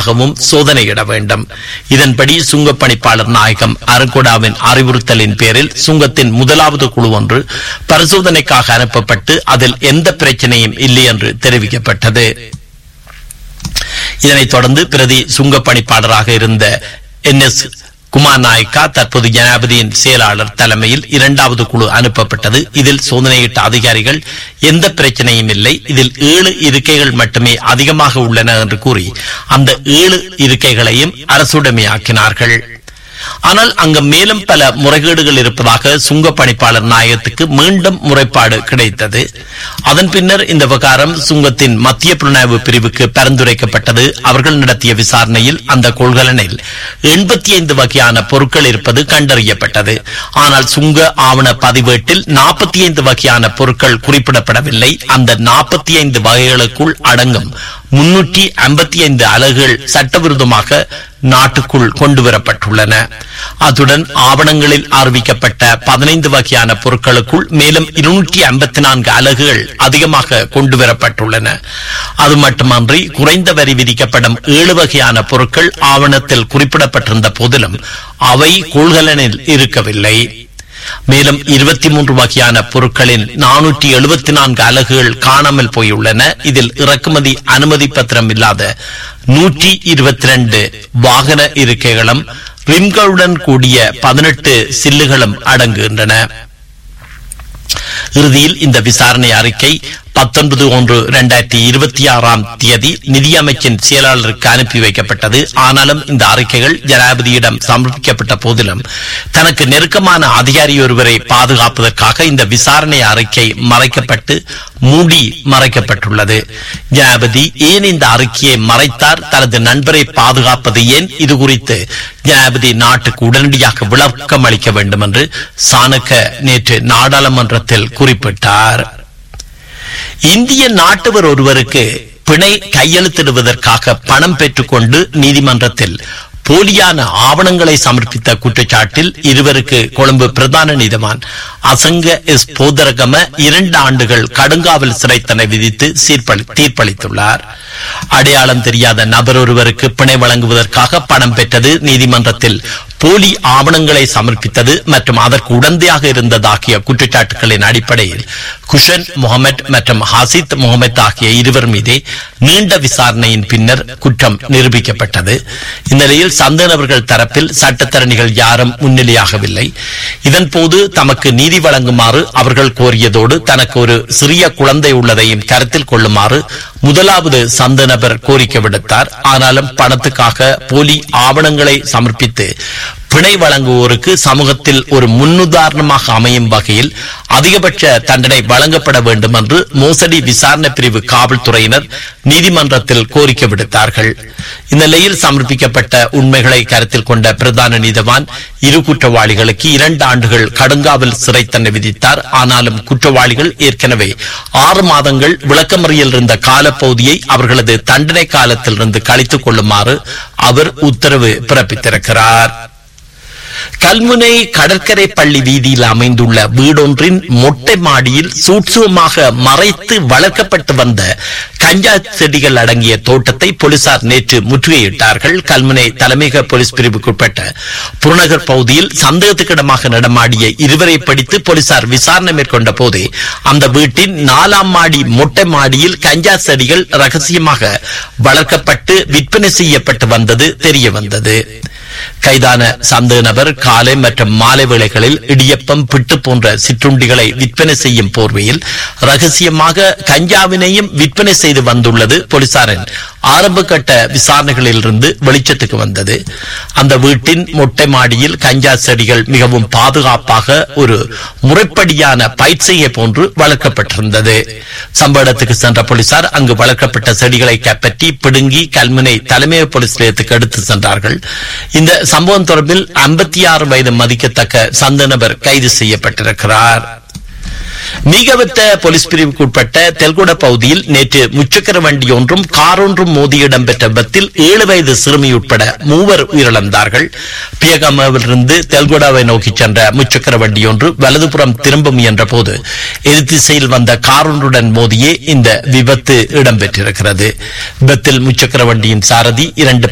கட்டாயமாகவும் சோதனையிட வேண்டும் இதன்படி சுங்க பணிப்பாளர் நாயகம் அருங்கொடாவின் அறிவுறுத்தலின் பேரில் சுங்கத்தின் முதலாவது குழு ஒன்று பரிசோதனைக்காக அனுப்பப்பட்டு அதில் எந்த பிரச்சனையும் இல்லை என்று தெரிவிக்கப்பட்டது இதனைத் தொடர்ந்து பிரதி சுங்க பணிப்பாளராக இருந்த என் எஸ் குமார் நாயக்கா தற்போது ஜனாதிபதியின் செயலாளர் தலைமையில் இரண்டாவது குழு அனுப்பப்பட்டது இதில் சோதனையிட்ட அதிகாரிகள் எந்த பிரச்சனையும் இல்லை இதில் ஏழு இருக்கைகள் மட்டுமே அதிகமாக உள்ளன என்று கூறி அந்த ஏழு இருக்கைகளையும் அரசுடைமையாக்கினார்கள் ஆனால் அங்கு மேலும் பல முறைகேடுகள் இருப்பதாக சுங்க பணிப்பாளர் நாயகத்துக்கு மீண்டும் முறைப்பாடு கிடைத்தது அதன் பின்னர் இந்த விவகாரம் சுங்கத்தின் மத்திய புலனாய்வு பிரிவுக்கு பரிந்துரைக்கப்பட்டது அவர்கள் நடத்திய விசாரணையில் அந்த கொள்கலனில் எண்பத்தி ஐந்து வகையான பொருட்கள் இருப்பது கண்டறியப்பட்டது ஆனால் சுங்க ஆவண பதிவேட்டில் நாற்பத்தி ஐந்து வகையான பொருட்கள் குறிப்பிடப்படவில்லை அந்த நாற்பத்தி ஐந்து வகைகளுக்குள் அடங்கும் முன்னூற்றி ஐம்பத்தி ஐந்து அலகுகள் சட்டவிரோதமாக நாட்டுக்குள் கொண்டுவரப்பட்டுள்ளன அத்துடன் ஆவணங்களில் அறிவிக்கப்பட்ட பதினைந்து வகையான பொருட்களுக்குள் மேலும் இருநூற்றி ஐம்பத்தி நான்கு அலகுகள் அதிகமாக கொண்டுவரப்பட்டுள்ளன அது மட்டுமன்றி குறைந்த வரி விதிக்கப்படும் ஏழு வகையான பொருட்கள் ஆவணத்தில் குறிப்பிடப்பட்டிருந்த போதிலும் அவை கொள்கலனில் இருக்கவில்லை மேலும் இருபத்தி மூன்று வகையான பொருட்களின் நானூற்றி எழுபத்தி நான்கு அலகுகள் காணாமல் போயுள்ளன இதில் இறக்குமதி அனுமதி பத்திரம் இல்லாத நூற்றி இருபத்தி ரெண்டு வாகன இருக்கைகளும் ரிம்களுடன் கூடிய பதினெட்டு சில்லுகளும் அடங்குகின்றன இறுதியில் இந்த விசாரணை அறிக்கை பத்தொன்பது ஒன்று இரண்டாயிரத்தி இருபத்தி ஆறாம் தேதி நிதியமைச்சின் செயலாளருக்கு அனுப்பி வைக்கப்பட்டது ஆனாலும் இந்த அறிக்கைகள் ஜனாதிபதியிடம் சமர்ப்பிக்கப்பட்ட போதிலும் தனக்கு நெருக்கமான அதிகாரி ஒருவரை பாதுகாப்பதற்காக இந்த விசாரணை அறிக்கை மறைக்கப்பட்டு மூடி மறைக்கப்பட்டுள்ளது ஜனாதிபதி ஏன் இந்த அறிக்கையை மறைத்தார் தனது நண்பரை பாதுகாப்பது ஏன் இது குறித்து ஜனாதிபதி நாட்டுக்கு உடனடியாக விளக்கம் அளிக்க வேண்டும் என்று சாணக்க நேற்று நாடாளுமன்றத்தில் குறிப்பிட்டார் இந்திய நாட்டவர் ஒருவருக்கு பிணை கையெழுத்திடுவதற்காக பணம் பெற்றுக்கொண்டு நீதிமன்றத்தில் போலியான ஆவணங்களை சமர்ப்பித்த குற்றச்சாட்டில் இருவருக்கு கொழும்பு பிரதான நீதிமான் அசங்க எஸ் போதரகம இரண்டு ஆண்டுகள் கடுங்காவல் சிறை தண்டனை விதித்து சீர்பளி- தீர்ப்பளித்துள்ளார் அடையாளம் தெரியாத நபர் ஒருவருக்கு பிணை வழங்குவதற்காக பணம் பெற்றது நீதிமன்றத்தில் போலி ஆவணங்களை சமர்ப்பித்தது மற்றும் அதற்கு உடந்தையாக இருந்ததாகிய குற்றச்சாட்டுகளின் அடிப்படையில் குஷன் முகமது மற்றும் ஹாசித் முகமது ஆகிய இருவர் மீதே நீண்ட விசாரணையின் பின்னர் குற்றம் நிரூபிக்கப்பட்டது இந்நிலையில் சந்தேகநபர்கள் தரப்பில் சட்டத்தரணிகள் யாரும் முன்னிலையாகவில்லை இதன்போது தமக்கு நீதி வழங்குமாறு அவர்கள் கோரியதோடு தனக்கு ஒரு சிறிய குழந்தை உள்ளதையும் கருத்தில் கொள்ளுமாறு முதலாவது சந்த நபர் கோரிக்கை விடுத்தார் ஆனாலும் பணத்துக்காக போலி ஆவணங்களை சமர்ப்பித்து பிணை வழங்குவோருக்கு சமூகத்தில் ஒரு முன்னுதாரணமாக அமையும் வகையில் அதிகபட்ச தண்டனை வழங்கப்பட வேண்டும் என்று மோசடி விசாரணை பிரிவு காவல்துறையினர் நீதிமன்றத்தில் கோரிக்கை விடுத்தார்கள் இந்நிலையில் சமர்ப்பிக்கப்பட்ட உண்மைகளை கருத்தில் கொண்ட பிரதான நீதவான் இரு குற்றவாளிகளுக்கு இரண்டு ஆண்டுகள் கடுங்காவல் சிறை தண்டனை விதித்தார் ஆனாலும் குற்றவாளிகள் ஏற்கனவே ஆறு மாதங்கள் விளக்கமறியல் இருந்த காலப்பகுதியை அவர்களது தண்டனை காலத்திலிருந்து கழித்துக் கொள்ளுமாறு அவர் உத்தரவு பிறப்பித்திருக்கிறார் கல்முனை கடற்கரை பள்ளி வீதியில் அமைந்துள்ள வீடொன்றின் மொட்டை மாடியில் சூட்சுமமாக மறைத்து வளர்க்கப்பட்டு வந்த கஞ்சா செடிகள் அடங்கிய தோட்டத்தை போலீசார் நேற்று முற்றுகையிட்டார்கள் கல்முனை தலைமையக போலீஸ் பிரிவுக்குட்பட்ட புறநகர் பகுதியில் சந்தேகத்துக்கிடமாக நடமாடிய இருவரை பிடித்து போலீசார் விசாரணை மேற்கொண்ட போதே அந்த வீட்டின் நாலாம் மாடி மொட்டை மாடியில் கஞ்சா செடிகள் ரகசியமாக வளர்க்கப்பட்டு விற்பனை செய்யப்பட்டு வந்தது தெரிய வந்தது கைதான சந்தேக நபர் காலை மற்றும் மாலை வேளைகளில் இடியப்பம் பிட்டு போன்ற சிற்றுண்டிகளை விற்பனை செய்யும் போர்வையில் ரகசியமாக கஞ்சாவினையும் விற்பனை செய்து வந்துள்ளது போலீசாரின் ஆரம்ப கட்ட விசாரணைகளில் இருந்து வெளிச்சத்துக்கு வந்தது அந்த வீட்டின் மொட்டை மாடியில் கஞ்சா செடிகள் மிகவும் பாதுகாப்பாக ஒரு முறைப்படியான பயிற்சியை போன்று வளர்க்கப்பட்டிருந்தது சம்பவ இடத்துக்கு சென்ற போலீசார் அங்கு வளர்க்கப்பட்ட செடிகளை கைப்பற்றி பிடுங்கி கல்முனை தலைமை போலீஸ் நிலையத்துக்கு எடுத்து சென்றார்கள் இந்த சம்பவம் தொடர்பில் ஐம்பத்தி ஆறு வயது மதிக்கத்தக்க சந்த நபர் கைது செய்யப்பட்டிருக்கிறார் மீகவத்த போலீஸ் பிரிவுக்கு உட்பட்ட தெல்குட பகுதியில் நேற்று முச்சக்கர வண்டி ஒன்றும் கார் ஒன்றும் மோதி இடம்பெற்ற விபத்தில் ஏழு வயது சிறுமி உட்பட மூவர் உயிரிழந்தார்கள் பியகமாவிலிருந்து தெல்குடாவை நோக்கி சென்ற முச்சக்கர வண்டி ஒன்று வலதுபுறம் திரும்ப முயன்ற போது எதிர்த்திசையில் வந்த கார் ஒன்றுடன் மோதியே இந்த விபத்து இடம்பெற்றிருக்கிறது விபத்தில் முச்சக்கர வண்டியின் சாரதி இரண்டு